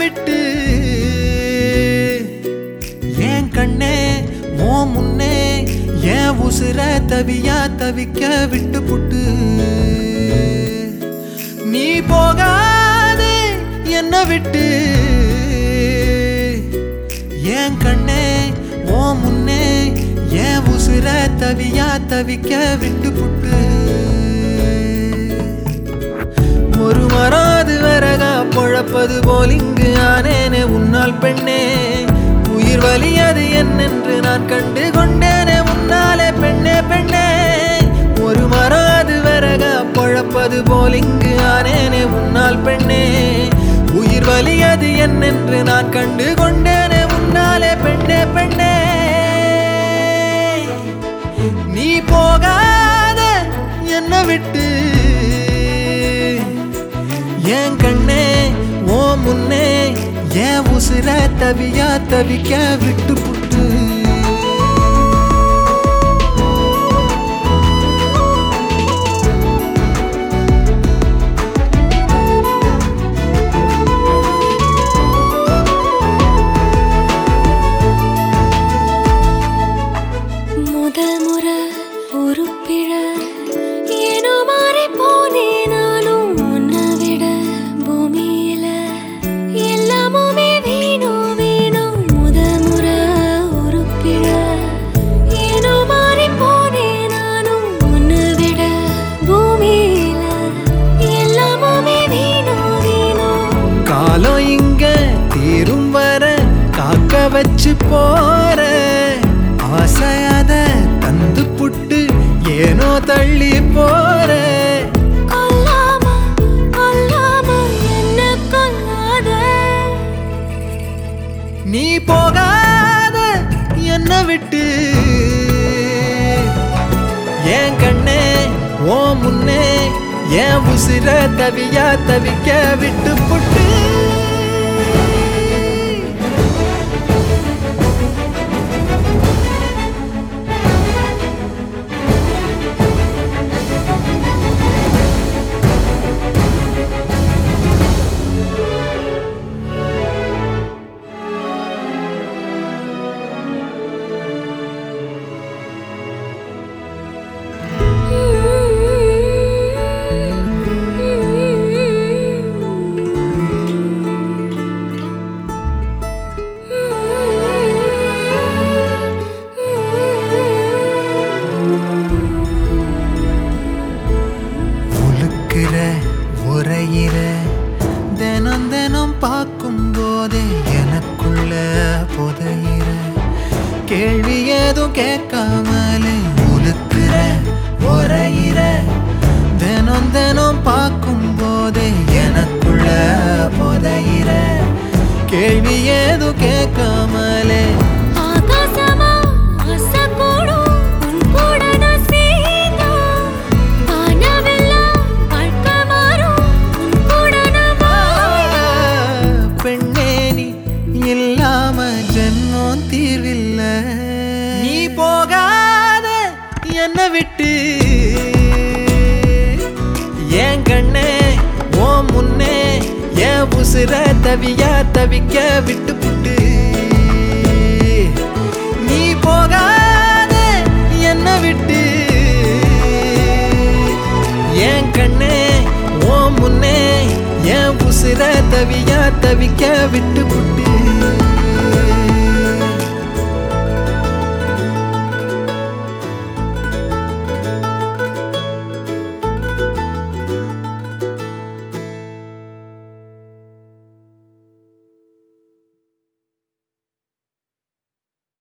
விட்டு என் கண்ணே ஓ முன்னே என் உசுர தவியா தவிக்க விட்டு புட்டு நீ போகாதே என்ன விட்டு என் கண்ணே ஓ முன்னே என் உசுர தவியா தவிக்க விட்டு புட்டு ஒரு மராது வரகா பொழப்பது போல் இங்கு ஆனேனே உன்னால் பெண்ணே உயிர் வலியது என்னென்று நான் கண்டு கொண்டேனே உன்னாலே பெண்ணே பெண்ணே ஒரு மராது வரகா பொழப்பது போல் இங்கு ஆனேனே உன்னால் பெண்ணே உயிர் வலியது என்னென்று நான் கண்டு கொண்டேனே உன்னாலே பெண்ணே பெண்ணே நீ போகாத என்ன விட்டு என் கண்ணே ஓ முன்னே என் உசுர தவியா தவிக்க விட்டு புட்டு முதல் முறை ஒரு பிழ ஏனோ மாறி போனே நானும் உன்னை விட பூமியில எல்லாமுமே வேணும் வேணும் முதல் முறை ஒரு பிழ ஏனோ மாறி போனே நானும் உன்னை விட பூமியில எல்லாமுமே வேணும் வேணும் காலம் இங்க தீரும் வர காக்க வச்சு போற ஆசையாத தந்து புட்டு ஏனோ தள்ளி போற கொல்லாம கொல்லாம என்ன கொல்லாத நீ போகாத என்ன விட்டு என் கண்ணே ஓ முன்னே என் உசிர தவியா தவிக்க விட்டு புட்டு உழுக்கிற உரையிற தினம் தினம் பார்க்கும் போதே எனக்குள்ள புதையிற கேள்வி ஏதும் கேட்காமலே உழுக்கிற உரையிற தினம் தினம் பார்க்கும் போதே எனக்குள்ள புதையிற கேள்வி ஏதும் கேட்காமலே ஆகாசமா ஆசைக்கூடும் உன் கூட நான் சேர்ந்தா. வானவெல்லாம் வாழ்க்கை மாறும் உன் கூட நான் வாழ. பெண்ணே நீ இல்லாம ஜென்மம் தீர்வில்ல நீ போகாத என்ன விட்டு என் கண்ணே ஓ முன்னே என் உசுர தவியா தவிக்க விட்டு புட்டு நீ போகாத என்ன விட்டு என் கண்ணே ஓ முன்னே என் உசுர தவியா தவிக்க விட்டு புட்டு